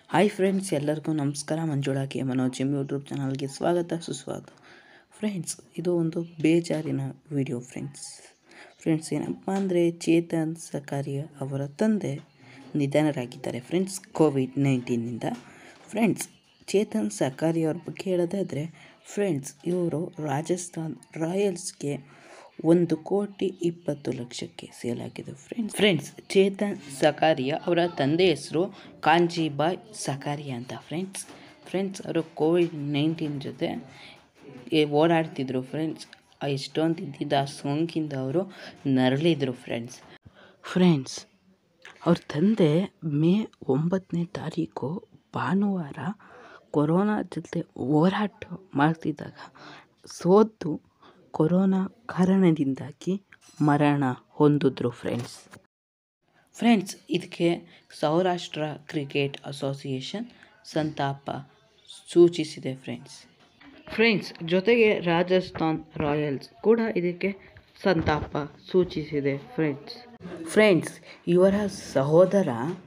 hi friends ಎಲ್ಲರಿಗೂ ನಮಸ್ಕಾರ Manjula K Manoj gym YouTube ಚಾನಲ್ಗೆ ಸ್ವಾಗತ ಸುಸ್ವಾಗತ ಫ್ರೆಂಡ್ಸ್ ಇದು ಒಂದು ಬೇಜಾರಿನ ವಿಡಿಯೋ ಫ್ರೆಂಡ್ಸ್ ಫ್ರೆಂಡ್ಸ್ ಏನಪ್ಪ ಅಂದರೆ ಚೇತನ್ ಸಕಾರಿಯ ಅವರ ತಂದೆ ನಿಧನರಾಗಿದ್ದಾರೆ ಫ್ರೆಂಡ್ಸ್ ಕೋವಿಡ್ ನೈನ್ಟೀನಿಂದ ಫ್ರೆಂಡ್ಸ್ ಚೇತನ್ ಸಕಾರಿ ಅವ್ರ ಬಗ್ಗೆ ಹೇಳೋದಾದರೆ ಫ್ರೆಂಡ್ಸ್ ಇವರು ರಾಜಸ್ಥಾನ್ ರಾಯಲ್ಸ್ಗೆ ಒಂದು ಕೋಟಿ ಇಪ್ಪತ್ತು ಲಕ್ಷಕ್ಕೆ ಸೇಲ್ ಆಗಿದೆ ಫ್ರೆಂಡ್ಸ್ ಫ್ರೆಂಡ್ಸ್ ಚೇತನ್ ಸಕಾರಿಯ ಅವರ ತಂದೆ ಹೆಸರು ಕಾಂಜಿಬಾಯ್ ಸಕಾರಿಯ ಅಂತ ಫ್ರೆಂಡ್ಸ್ ಫ್ರೆಂಡ್ಸ್ ಅವರು ಕೋವಿಡ್ ನೈನ್ಟೀನ್ ಜೊತೆ ಏ- ಓಡಾಡ್ತಿದ್ರು ಫ್ರೆಂಡ್ಸ್ ಎಷ್ಟೊಂದು ಇದ್ದಿದ್ದ ಆ ಸೋಂಕಿಂದ ಅವರು ನರಳಿದ್ರು ಫ್ರೆಂಡ್ಸ್ ಫ್ರೆಂಡ್ಸ್ ಅವ್ರ ತಂದೆ ಮೇ ಒಂಬತ್ತನೇ ತಾರೀಕು ಭಾನುವಾರ ಕೊರೋನಾ ಜೊತೆ ಹೋರಾಟ ಮಾಡ್ತಿದ್ದಾಗ ಸೋತು ಕೊರೋನಾ ಕಾರಣದಿಂದಾಗಿ ಮರಣ ಹೊಂದಿದ್ರು ಫ್ರೆಂಡ್ಸ್ ಫ್ರೆಂಡ್ಸ್ ಇದಕ್ಕೆ ಸೌರಾಷ್ಟ್ರ ಕ್ರಿಕೆಟ್ ಅಸೋಸಿಯೇಷನ್ ಸಂತಾಪ ಸೂಚಿಸಿದೆ ಫ್ರೆಂಡ್ಸ್ ಫ್ರೆಂಡ್ಸ್ ಜೊತೆಗೆ ರಾಜಸ್ಥಾನ್ ರಾಯಲ್ಸ್ ಕೂಡ ಇದಕ್ಕೆ ಸಂತಾಪ ಸೂಚಿಸಿದೆ ಫ್ರೆಂಡ್ಸ್ ಫ್ರೆಂಡ್ಸ್ ಇವರ ಸಹೋದರ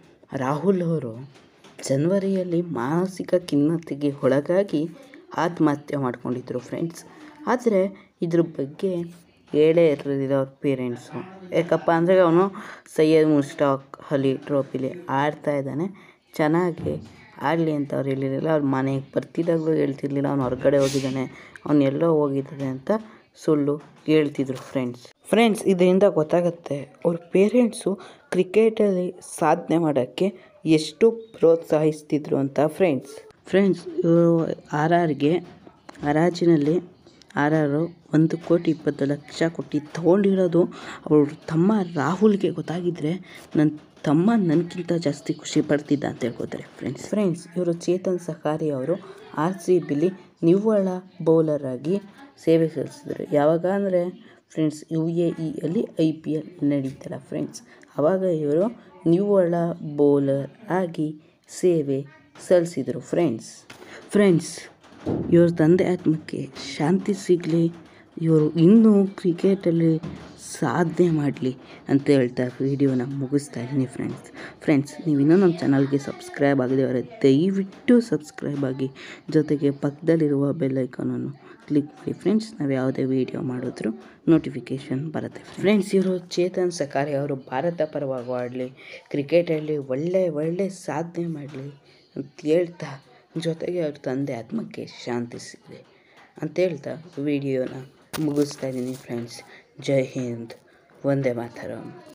ರಾಹುಲ್ ಅವರು ಜನವರಿಯಲ್ಲಿ ಮಾನಸಿಕ ಖಿನ್ನತೆಗೆ ಒಳಗಾಗಿ ಆತ್ಮಹತ್ಯೆ ಮಾಡ್ಕೊಂಡಿದ್ರು ಫ್ರೆಂಡ್ಸ್ ಆದರೆ ಇದ್ರ ಬಗ್ಗೆ ಹೇಳೇ ಇರಲಿಲ್ಲ ಅವ್ರ ಪೇರೆಂಟ್ಸು ಯಾಕಪ್ಪ ಅಂದರೆ ಅವನು ಸೈಯದ್ ಮುಷ್ತಾಕ್ ಅಲಿ ಟ್ರೋಫಿಲಿ ಆಡ್ತಾ ಇದ್ದಾನೆ ಚೆನ್ನಾಗಿ ಆಡಲಿ ಅಂತ ಅವ್ರು ಹೇಳಿರಲಿಲ್ಲ ಅವ್ರ ಮನೆಗೆ ಬರ್ತಿದ್ದಾಗಲೂ ಹೇಳ್ತಿರ್ಲಿಲ್ಲ ಅವ್ನು ಹೊರಗಡೆ ಹೋಗಿದ್ದಾನೆ ಅವ್ನು ಎಲ್ಲೋ ಹೋಗಿದ್ದಾನೆ ಅಂತ ಸುಳ್ಳು ಹೇಳ್ತಿದ್ರು ಫ್ರೆಂಡ್ಸ್ ಫ್ರೆಂಡ್ಸ್ ಇದರಿಂದ ಗೊತ್ತಾಗುತ್ತೆ ಅವ್ರ ಪೇರೆಂಟ್ಸು ಕ್ರಿಕೆಟಲ್ಲಿ ಸಾಧನೆ ಮಾಡೋಕ್ಕೆ ಎಷ್ಟು ಪ್ರೋತ್ಸಾಹಿಸ್ತಿದ್ರು ಅಂತ ಫ್ರೆಂಡ್ಸ್ ಫ್ರೆಂಡ್ಸ್ ಇವರು ಆರ್ ಆರ್ಗೆ ಹರಾಜಿನಲ್ಲಿ ಆರ್ ಆರು ಒಂದು ಕೋಟಿ ಇಪ್ಪತ್ತು ಲಕ್ಷ ಕೊಟ್ಟು ತೊಗೊಂಡಿರೋದು ಅವ್ರ ತಮ್ಮ ರಾಹುಲ್ಗೆ ಗೊತ್ತಾಗಿದ್ದರೆ ನನ್ನ ತಮ್ಮ ನನಗಿಂತ ಜಾಸ್ತಿ ಖುಷಿ ಪಡ್ತಿದ್ದ ಅಂತ ಹೇಳ್ಕೊತಾರೆ ಫ್ರೆಂಡ್ಸ್ ಫ್ರೆಂಡ್ಸ್ ಇವರು ಚೇತನ್ ಸಕಾರಿ ಅವರು ಆರ್ ಸಿ ಬಿಲಿ ನಿವ್ವಳ ಬೌಲರ್ ಆಗಿ ಸೇವೆ ಸಲ್ಲಿಸಿದ್ರು ಯಾವಾಗ ಅಂದರೆ ಫ್ರೆಂಡ್ಸ್ ಯು ಎ ಇಯಲ್ಲಿ ಐ ಪಿ ಎಲ್ ನಡೀತಲ್ಲ ಫ್ರೆಂಡ್ಸ್ ಆವಾಗ ಇವರು ನಿವ್ವಳ ಬೌಲರ್ ಆಗಿ ಸೇವೆ ಸಲ್ಲಿಸಿದರು ಫ್ರೆಂಡ್ಸ್ ಫ್ರೆಂಡ್ಸ್ ಇವ್ರ ತಂದೆ ಆತ್ಮಕ್ಕೆ ಶಾಂತಿ ಸಿಗಲಿ ಇವರು ಇನ್ನೂ ಕ್ರಿಕೆಟಲ್ಲಿ ಸಾಧನೆ ಮಾಡಲಿ ಅಂತ ಹೇಳ್ತಾ ವಿಡಿಯೋನ ಮುಗಿಸ್ತಾ ಇದ್ದೀನಿ ಫ್ರೆಂಡ್ಸ್ ಫ್ರೆಂಡ್ಸ್ ನೀವು ಇನ್ನೂ ನಮ್ಮ ಚಾನಲ್ಗೆ ಸಬ್ಸ್ಕ್ರೈಬ್ ಆಗದೆ ಅವರೇ ದಯವಿಟ್ಟು ಸಬ್ಸ್ಕ್ರೈಬ್ ಆಗಿ ಜೊತೆಗೆ ಪಕ್ಕದಲ್ಲಿರುವ ಬೆಲ್ ಐಕಾನನ್ನು ಕ್ಲಿಕ್ ಮಾಡಿ ಫ್ರೆಂಡ್ಸ್ ನಾವು ಯಾವುದೇ ವಿಡಿಯೋ ಮಾಡಿದ್ರು ನೋಟಿಫಿಕೇಷನ್ ಬರುತ್ತೆ ಫ್ರೆಂಡ್ಸ್ ಇವರು ಚೇತನ್ ಸಕಾರಿ ಅವರು ಭಾರತ ಪರವಾಗಿ ಆಡಲಿ ಕ್ರಿಕೆಟಲ್ಲಿ ಒಳ್ಳೆ ಒಳ್ಳೆ ಸಾಧನೆ ಮಾಡಲಿ ಅಂತ ಹೇಳ್ತಾ ಜೊತೆಗೆ ಅವ್ರ ತಂದೆ ಆತ್ಮಕ್ಕೆ ಶಾಂತಿ ಸಿಗಲಿ ಅಂತ ಹೇಳ್ತಾ ವಿಡಿಯೋನ ಮುಗಿಸ್ತಾ ಇದ್ದೀನಿ ಫ್ರೆಂಡ್ಸ್ ಜೈ ಹಿಂದ್ ವಂದೇ ಮಾತರಂ